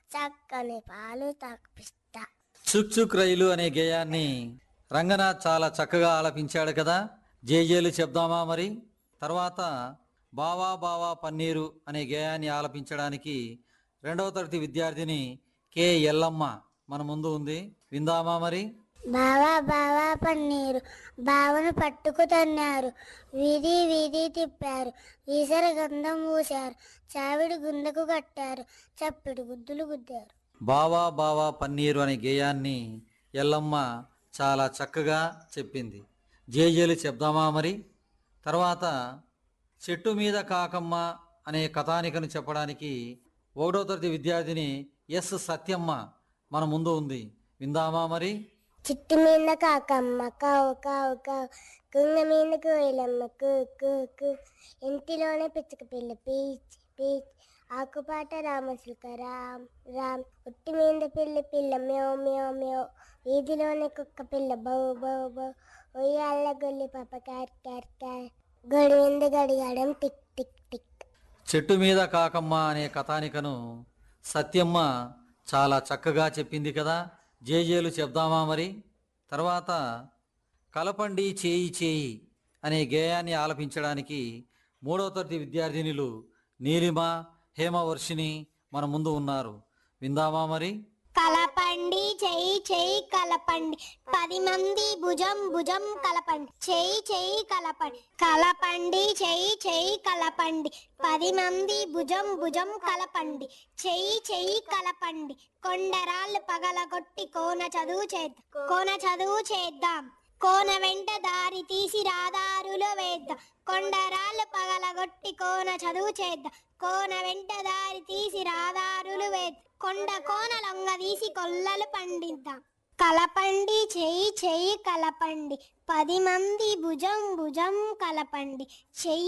చక్కని పాలు తాపిస్తా చుక్ చుక్ రైలు అనే గేయాన్ని రంగనాథ్ చాలా చక్కగా ఆలపించాడు కదా జేజేలు చెప్దామా మరి తర్వాత బావా బావా పన్నీరు అనే గేయాన్ని ఆలపించడానికి రెండవ తరగతి విద్యార్థిని కె ఎల్లమ్మ మన ముందు ఉంది విందామా మరి బావా బావా పన్నీరు బావను పట్టుకు తన్నారు వీధి వీధి తిప్పారు ఈసర గంధం పూశారు చావిడి గుందకు కట్టారు చప్పిడి గుద్దులు గుద్దారు బావా బావా పన్నీరు అనే గేయాన్ని ఎల్లమ్మ చాలా చక్కగా చెప్పింది జేజేలు చెప్దామా మరి తర్వాత చెట్టు మీద కాకమ్మ అనే కథానికను చెప్పడానికి ఒకటో తరగతి విద్యార్థిని ఎస్ సత్యమ్మ మన ముందు ఉంది విందామా మరి చిట్టి మీద కాకమ్మ కావు కావు కావు కుంగ మీద కోయిలమ్మ కు కు కు ఇంటిలోనే పిచ్చుక పిల్ల పీచ్ పీచ్ ఆకుపాట రామశిల్క రామ్ రామ్ ఉట్టి మీద పిల్ల పిల్ల మ్యో మ్యో మ్యో వీధిలోనే కుక్క పిల్ల బౌ బౌ బౌ ఉయ్యాల గొల్లి పాప కార్ కార్ కార్ గడి మీద గడియాడం టిక్ టిక్ టిక్ చెట్టు మీద కాకమ్మ అనే కథానికను సత్యమ్మ చాలా చక్కగా చెప్పింది కదా జేజేలు చెప్దామా మరి తర్వాత కలపండి చేయి చేయి అనే గేయాన్ని ఆలపించడానికి మూడవ తరగతి విద్యార్థినులు నీలిమ హేమవర్షిని మన ముందు ఉన్నారు విందామా మరి కలపండి చెయ్యి చెయ్యి కలపండి పది మంది భుజం భుజం కలపండి చెయ్యి చెయ్యి కలపండి కలపండి చెయ్యి చెయ్యి కలపండి పది మంది భుజం భుజం కలపండి చెయ్యి చెయ్యి కలపండి కొండరాళ్ళు పగలగొట్టి కోన చదువు చేద్దాం కోన చదువు చేద్దాం కోన వెంట దారి తీసి రాదారులో వేద్దాం కొండరాళ్ళు పగలగొట్టి కోన చదువు చేద్దాం కోన వెంట దారి తీసి రాదారులు వేద్దాం కొండ కోన లొంగ తీసి కొల్లలు పండిద్దాం కలపండి చెయ్యి చెయ్యి కలపండి పది మంది భుజం భుజం కలపండి చెయ్యి